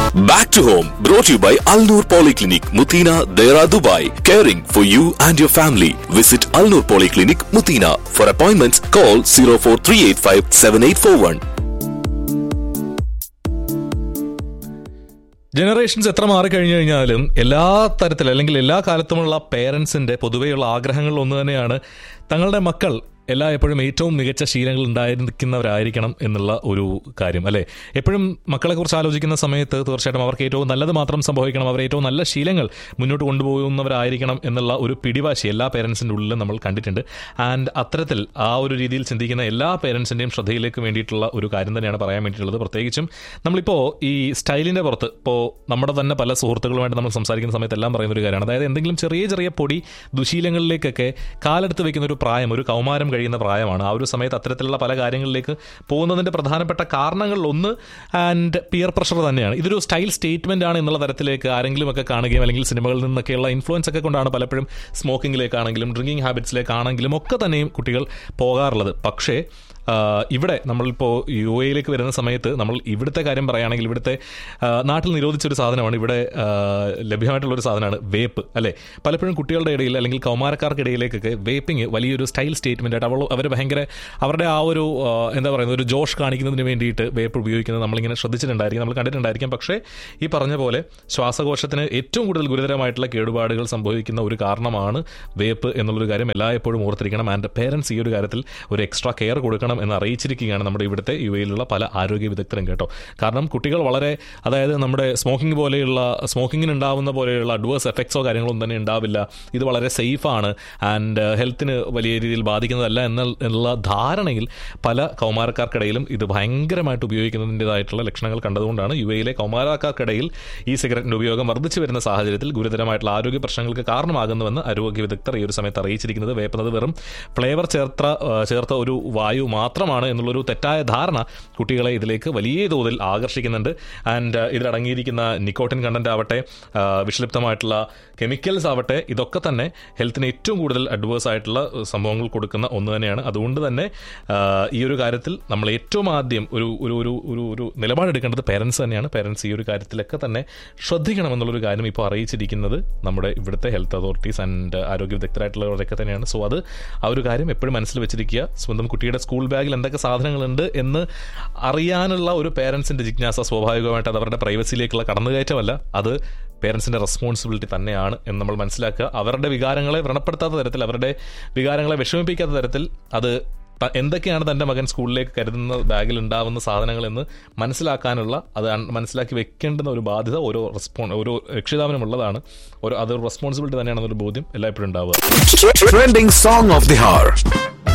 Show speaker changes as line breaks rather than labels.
Back to home, brought to you by Al Noor Polyclinic, Mutina, Dera, Dubai. Caring for you and your family. Visit Al Noor Polyclinic, Mutina. For appointments, call 04385 7841.
Generations എത്ര മാറിക്കഴിഞ്ഞു കഴിഞ്ഞാലും എല്ലാ തരത്തിൽ അല്ലെങ്കിൽ എല്ലാ കാലത്തുമുള്ള പേരൻസിന്റെ പൊതുവെയുള്ള ആഗ്രഹങ്ങളിൽ ഒന്ന് തന്നെയാണ് തങ്ങളുടെ മക്കൾ എല്ലാ എപ്പോഴും ഏറ്റവും മികച്ച ശീലങ്ങൾ ഉണ്ടായിരിക്കുന്നവരായിരിക്കണം എന്നുള്ള ഒരു കാര്യം അല്ലേ എപ്പോഴും മക്കളെ കുറിച്ച് ആലോചിക്കുന്ന സമയത്ത് തീർച്ചയായിട്ടും അവർക്ക് ഏറ്റവും നല്ലത് മാത്രം സംഭവിക്കണം അവർ ഏറ്റവും നല്ല ശീലങ്ങൾ മുന്നോട്ട് കൊണ്ടുപോകുന്നവരായിരിക്കണം എന്നുള്ള ഒരു പിടിവാശി എല്ലാ പേരൻസിൻ്റെ ഉള്ളിൽ നമ്മൾ കണ്ടിട്ടുണ്ട് ആൻഡ് അത്തരത്തിൽ ആ ഒരു രീതിയിൽ ചിന്തിക്കുന്ന എല്ലാ പേരൻസിൻ്റെയും ശ്രദ്ധയിലേക്ക് വേണ്ടിയിട്ടുള്ള ഒരു കാര്യം തന്നെയാണ് പറയാൻ വേണ്ടിയിട്ടുള്ളത് പ്രത്യേകിച്ചും നമ്മളിപ്പോൾ ഈ സ്റ്റൈലിൻ്റെ പുറത്ത് ഇപ്പോൾ നമ്മുടെ തന്നെ പല സുഹൃത്തുക്കളുമായിട്ട് നമ്മൾ സംസാരിക്കുന്ന സമയത്ത് എല്ലാം പറയുന്ന ഒരു കാര്യമാണ് അതായത് എന്തെങ്കിലും ചെറിയ ചെറിയ പൊടി ദുശീലങ്ങളിലേക്കൊക്കെ കാലെടുത്ത് വെക്കുന്ന ഒരു പ്രായം ഒരു കൗമാരം കഴിയുന്ന പ്രായമാണ് ആ ഒരു സമയത്ത് അത്തരത്തിലുള്ള പല കാര്യങ്ങളിലേക്ക് പോകുന്നതിൻ്റെ പ്രധാനപ്പെട്ട കാരണങ്ങളിൽ ഒന്ന് ആൻഡ് പിയർ പ്രഷർ തന്നെയാണ് ഇതൊരു സ്റ്റൈൽ സ്റ്റേറ്റ്മെൻ്റ് ആണ് എന്നുള്ള തരത്തിലേക്ക് ആരെങ്കിലും ഒക്കെ കാണുകയും അല്ലെങ്കിൽ സിനിമകളിൽ നിന്നൊക്കെയുള്ള ഇൻഫ്ലുവൻസ് ഒക്കെ കൊണ്ടാണ് പലപ്പോഴും സ്മോക്കിങ്ങിലേക്കാണെങ്കിലും ഡ്രിങ്കിങ് ഹാബിറ്റ്സിലേക്കാണെങ്കിലും ഒക്കെ തന്നെയും കുട്ടികൾ പോകാറുള്ളത് പക്ഷേ ആ, ഇവിടെ നമ്മളിപ്പോൾ യു എയിലേക്ക് വരുന്ന സമയത്ത് നമ്മൾ ഇവിടുത്തെ കാര്യം പറയുകയാണെങ്കിൽ ഇവിടുത്തെ ആ, നാട്ടിൽ നിരോധിച്ചൊരു സാധനമാണ് ഇവിടെ ആ, ലഭ്യമായിട്ടുള്ളൊരു സാധനമാണ് വേപ്പ് അല്ലേ പലപ്പോഴും കുട്ടികളുടെ ഇടയിൽ അല്ലെങ്കിൽ കൗമാരക്കാർക്കിടയിലേക്കൊക്കെ വേപ്പിംഗ് വലിയൊരു സ്റ്റൈൽ സ്റ്റേറ്റ്മെൻ്റ് ആയിട്ട് അവൾ അവർ ഭയങ്കര അവരുടെ ആ ഒരു ആ, എന്താ പറയുന്നത് ഒരു ജോഷ് കാണിക്കുന്നതിന് വേണ്ടിയിട്ട് വേപ്പ് ഉപയോഗിക്കുന്നത് നമ്മളിങ്ങനെ ശ്രദ്ധിച്ചിട്ടുണ്ടായിരിക്കും നമ്മൾ കണ്ടിട്ടുണ്ടായിരിക്കും പക്ഷേ ഈ പറഞ്ഞ പോലെ ശ്വാസകോശത്തിന് ഏറ്റവും കൂടുതൽ ഗുരുതരമായിട്ടുള്ള കേടുപാടുകൾ സംഭവിക്കുന്ന ഒരു കാരണമാണ് വേപ്പ് എന്നുള്ളൊരു കാര്യം എല്ലായ്പ്പോഴും ഓർത്തിരിക്കണം ആൻഡ് പേരൻസ് ഈ ഒരു കാര്യത്തിൽ ഒരു എക്സ്ട്രാ കെയർ കൊടുക്കണം എന്ന് അറിയിച്ചിരിക്കുകയാണ് നമ്മുടെ ഇവിടുത്തെ യു എയിലുള്ള പല ആരോഗ്യ വിദഗ്ധരും കേട്ടോ കാരണം കുട്ടികൾ വളരെ അതായത് നമ്മുടെ സ്മോക്കിംഗ് പോലെയുള്ള സ്മോക്കിങ്ങിന് ഉണ്ടാവുന്ന പോലെയുള്ള അഡ്വേഴ്സ് എഫക്ട്സോ കാര്യങ്ങളൊന്നും തന്നെ ഉണ്ടാവില്ല ഇത് വളരെ സേഫാണ് ആൻഡ് ഹെൽത്തിന് വലിയ രീതിയിൽ ബാധിക്കുന്നതല്ല എന്ന എന്നുള്ള ധാരണയിൽ പല കൗമാരക്കാർക്കിടയിലും ഇത് ഭയങ്കരമായിട്ട് ഉപയോഗിക്കുന്നതിൻ്റെതായിട്ടുള്ള ലക്ഷണങ്ങൾ കണ്ടതുകൊണ്ടാണ് യു എയിലെ കൗമാരക്കാർക്കിടയിൽ ഈ സിഗരറ്റിൻ്റെ ഉപയോഗം വർദ്ധിച്ചു വരുന്ന സാഹചര്യത്തിൽ ഗുരുതരമായിട്ടുള്ള ആരോഗ്യ പ്രശ്നങ്ങൾക്ക് കാരണമാകുന്നുവെന്ന് ആരോഗ്യ വിദഗ്ധർ ഈ ഒരു സമയത്ത് അറിയിച്ചിരിക്കുന്നത് വേപ്പുന്നത് വെറും ഫ്ലേവർ ചേർത്ത ആ, ചേർത്ത ഒരു വായു മാത്രമാണ് എന്നുള്ളൊരു തെറ്റായ ധാരണ കുട്ടികളെ ഇതിലേക്ക് വലിയ തോതിൽ ആകർഷിക്കുന്നുണ്ട് ആൻഡ് ഇതിലടങ്ങിയിരിക്കുന്ന നിക്കോട്ടിൻ കണ്ടന്റ് ആവട്ടെ ആ, വിഷലിപ്തമായിട്ടുള്ള കെമിക്കൽസ് ആവട്ടെ ഇതൊക്കെ തന്നെ ഹെൽത്തിന് ഏറ്റവും കൂടുതൽ അഡ്വേഴ്സ് ആയിട്ടുള്ള ആ, സംഭവങ്ങൾ കൊടുക്കുന്ന ഒന്ന് തന്നെയാണ് അതുകൊണ്ട് തന്നെ ആ, ഈ ഒരു കാര്യത്തിൽ നമ്മൾ ഏറ്റവും ആദ്യം ഒരു ഒരു ഒരു ഒരു ഒരു നിലപാടെടുക്കേണ്ടത് പേരൻസ് തന്നെയാണ് പേരൻസ് ഈ ഒരു കാര്യത്തിലൊക്കെ തന്നെ ശ്രദ്ധിക്കണം എന്നുള്ളൊരു കാര്യം ഇപ്പോൾ അറിയിച്ചിരിക്കുന്നത് നമ്മുടെ ഇവിടുത്തെ ഹെൽത്ത് അതോറിറ്റീസ് ആൻഡ് ആരോഗ്യ വിദഗ്ധരായിട്ടുള്ളവരൊക്കെ തന്നെയാണ് സോ അത് ആ ഒരു കാര്യം എപ്പോഴും മനസ്സിൽ വെച്ചിരിക്കുക സ്വന്തം കുട്ടിയുടെ സ്കൂൾ ബാഗിൽ എന്തൊക്കെ സാധനങ്ങളുണ്ട് എന്ന് അറിയാനുള്ള ഒരു പേരൻസിൻ്റെ ജിജ്ഞാസ സ്വാഭാവികമായിട്ട് അത് അവരുടെ പ്രൈവസിയിലേക്കുള്ള കടന്നുകയറ്റമല്ല അത് പേരൻസിൻ്റെ റെസ്പോൺസിബിലിറ്റി തന്നെയാണ് എന്ന് നമ്മൾ മനസ്സിലാക്കുക അവരുടെ വികാരങ്ങളെ വ്രണപ്പെടുത്താത്ത തരത്തിൽ അവരുടെ വികാരങ്ങളെ വിഷമിപ്പിക്കാത്ത തരത്തിൽ അത് ത- എന്തൊക്കെയാണ് തൻ്റെ മകൻ സ്കൂളിലേക്ക് കരുതുന്ന ബാഗിൽ ഉണ്ടാവുന്ന സാധനങ്ങൾ എന്ന് മനസ്സിലാക്കാനുള്ള അത് അൺ- മനസ്സിലാക്കി വെക്കേണ്ടുന്ന ഒരു ബാധ്യത ഓരോ റെസ്പോൺ ഓരോ രക്ഷിതാവിനുമുള്ളതാണ് ഒരു അതൊരു റെസ്പോൺസിബിലിറ്റി തന്നെയാണെന്നൊരു ബോധ്യം എല്ലായ്പ്പോഴും ഉണ്ടാവുക
Trending song of the hour.